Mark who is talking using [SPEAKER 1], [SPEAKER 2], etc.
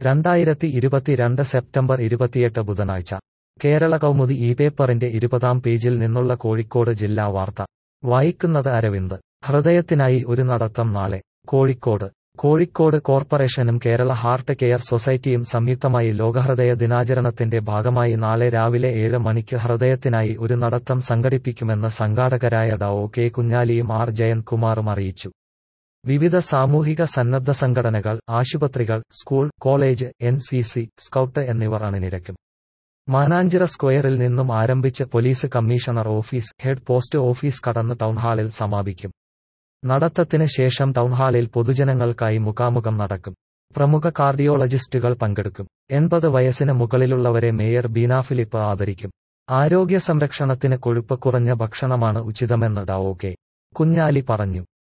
[SPEAKER 1] രണ്ടായിരത്തി ഇരുപത്തിരണ്ട് സെപ്റ്റംബർ ഇരുപത്തിയെട്ട് ബുധനാഴ്ച കേരള കൗമുദി ഈ പേപ്പറിന്റെ ഇരുപതാം പേജിൽ നിന്നുള്ള കോഴിക്കോട് ജില്ലാ വാർത്ത വായിക്കുന്നത് അരവിന്ദ് ഹൃദയത്തിനായി ഒരു നടത്തം നാളെ കോഴിക്കോട് കോഴിക്കോട് കോർപ്പറേഷനും കേരള ഹാർട്ട് കെയർ സൊസൈറ്റിയും സംയുക്തമായി ലോകഹൃദയ ദിനാചരണത്തിന്റെ ഭാഗമായി നാളെ രാവിലെ ഏഴ് മണിക്ക് ഹൃദയത്തിനായി ഒരു നടത്തം സംഘടിപ്പിക്കുമെന്ന് സംഘാടകരായ ഡോ കെ കുഞ്ഞാലിയും ആർ ജയന്ത്കുമാറും അറിയിച്ചു വിവിധ സാമൂഹിക സന്നദ്ധ സംഘടനകൾ ആശുപത്രികൾ school college N C C scout എന്നിവർ അണിനിരക്കും മാനാഞ്ചിറ സ്ക്വയറിൽ നിന്നും ആരംഭിച്ച് police commissioner office head post office കടന്ന് ടൗൺഹാളിൽ സമാപിക്കും നടത്തത്തിന് ശേഷം ടൗൺഹാളിൽ പൊതുജനങ്ങൾക്കായി മുഖാമുഖം നടക്കും പ്രമുഖ കാർഡിയോളജിസ്റ്റുകൾ പങ്കെടുക്കും എൺപത് വയസ്സിന് മുകളിലുള്ളവരെ മേയർ ബീന ഫിലിപ്പ് ആദരിക്കും ആരോഗ്യ സംരക്ഷണത്തിന് കൊഴുപ്പ് കുറഞ്ഞ ഭക്ഷണമാണ് ഉചിതമെന്ന് ഡോ കെ കുഞ്ഞാലി പറഞ്ഞു